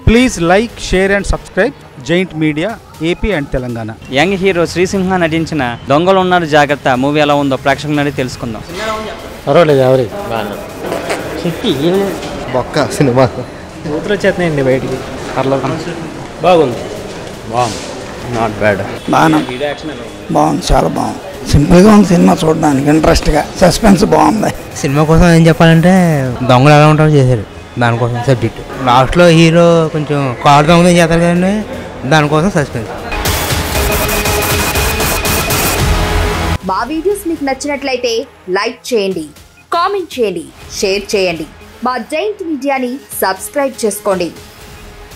please like share and subscribe giant media AP and Telangana young hero Srisimha నటించిన దొంగలు ఉన్నారు జాగ్రత్త మూవీ ఎలా ఉందో ప్రేక్షకులు అడిగి తెలుసుకుందాం పర్వాలేదు ఎవరి బొక్క సినిమా కూతురు వచ్చేస్తున్నాయండి బయటికి పర్లేదు బాగుంది బాగుంది నాట్ బ్యాడ్ బాగా బాగుంది చాలా బాగుంది సింపుల్గా ఉంది సినిమా చూడడానికి ఇంట్రెస్ట్గా సస్పెన్స్ బాగుంది సినిమా కోసం ఏం చెప్పాలంటే దొంగలు ఎలా ఉంటారో చేశారు దానికోసం సబ్జెక్ట్ లాస్ట్లో హీరో కొంచెం కారు దొంగలు చేస్తారు కదండి దానికోసం సస్పెన్స్ మా వీడియోస్ మీకు నచ్చినట్లయితే లైక్ చేయండి కామెంట్ చేయండి షేర్ చేయండి మా జైంట్ మీడియాని సబ్స్క్రైబ్ చేసుకోండి